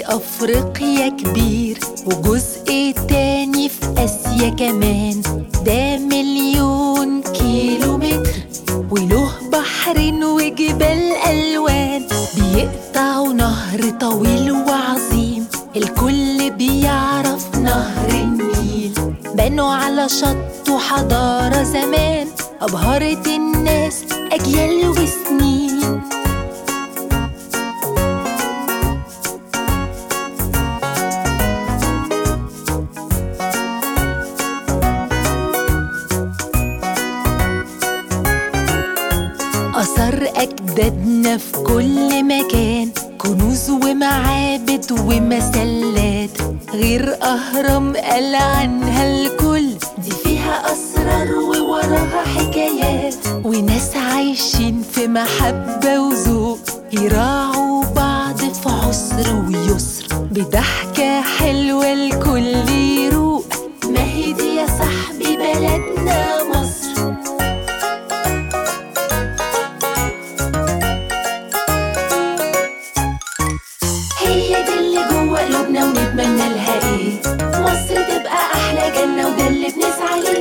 في أفريقيا كبير وجزء تاني في آسيا كمان ده مليون كيلو متر وله بحر وجبال ألوان بيقطعوا نهر طويل وعظيم الكل بيعرف نهر النيل بنوا على شطه حضارة زمان أبهرت الناس أجيال وسنين أثر أجدادنا في كل مكان كنوز ومعابد ومسلات غير أهرام قال عنها الكل دي فيها أسرار ووراها حكايات وناس عايشين في محبة وذوق يراعوا بعض في عسر ويسر بضحكة حلوة الكل يروق ما هي دي يا صاحبي بلدنا مصر هي دي اللي جوه قلوبنا ونتمنى لها ايه مصر تبقى احلى جنة وده اللي بنسعى ليه